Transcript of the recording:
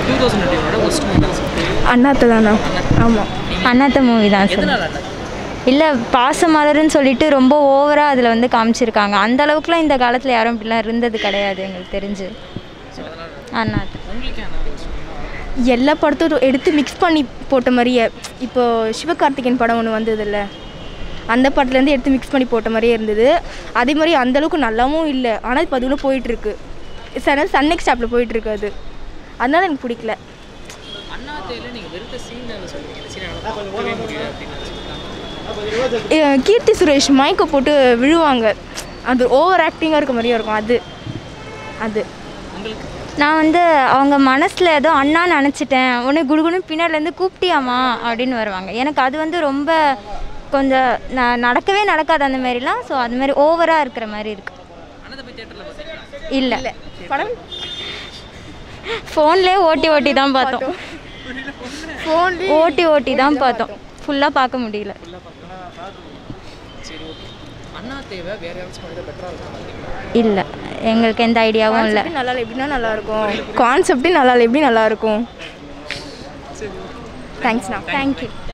two thousand டுவெண்ட்டியோட worst movie Annaatthe தானா ஆமாம் அண்ணாத்த மூவி தான் சார் எதனால அண்ணா இல்லை பாசமலர்னு சொல்லிட்டு ரொம்ப ஓவராக அதில் வந்து காமிச்சிருக்காங்க அந்த அளவுக்குலாம் இந்த காலத்தில் யாரும் இப்படிலாம் இருந்தது கிடையாது எங்களுக்கு தெரிஞ்சு அண்ணாத்த உங்களுக்கு என்ன எல்லா படத்தையும் எடுத்து மிக்ஸ் பண்ணி போட்ட மாதிரியே இப்போ சிவகார்த்திகேயன் படம் ஒன்று வந்ததில்ல அந்த படத்துலேருந்து எடுத்து மிக்ஸ் பண்ணி போட்ட மாதிரியே இருந்தது அதே மாதிரி அந்த அளவுக்கு நல்லாவும் இல்லை ஆனால் இப்போ அது இன்னும் போயிட்டுருக்கு சன் சன் நெக்ஸ்ட் ஆப்பில் போயிட்டுருக்கு அது அதனால எனக்கு பிடிக்கல அண்ணா தேயில நீங்கள் வெறுத்த சீன் சொல்லுவீங்க இந்த சீனை பார்க்கவே முடியல அப்படின்னு சொல்லிட்டாங்க அஹ் கீர்த்தி சுரேஷ் மயக்க போட்டு விழுவாங்க அது ஓவர் ஆக்டிங்காக இருக்க மாதிரியே இருக்கும் அது அது உங்களுக்கு நான் வந்து அவங்க மனசில் ஏதோ அண்ணா நினச்சிட்டேன் உடனே குடுகுடுன்னு பின்னாடிலேருந்து கூப்பிட்டியாமா அப்படின்னு வருவாங்க எனக்கு அது வந்து ரொம்ப கொஞ்சம் ந நடக்கவே நடக்காது அந்த மாதிரிலாம் ஸோ அது மாதிரி ஓவராக இருக்கிற மாதிரி இருக்குது அண்ணாத்தை போய் தேட்டரில் பார்த்தீங்களா இல்லை படம் ஃபோன்லேயே ஓட்டி ஓட்டி தான் பார்த்தோம் ஃபோன்லேயே ஓட்டி ஓட்டி தான் பார்த்தோம் ஃபுல்லாக பார்க்க முடியல சரி ஓகே அண்ணா தேவை வேற யாராச்சும் பண்ணிதான் பெட்டராக இருக்கும் பார்த்தீங்களா இல்லை எங்களுக்கு எந்த ஐடியாவும் இல்லை கான்செப்டே நல்லா இல்லை எப்படின்னா நல்லா இருக்கும் கான்செப்டே நல்லா இல்லை எப்படி நல்லா இருக்கும் தேங்க்ஸ்ண்ணா தேங்க்யூ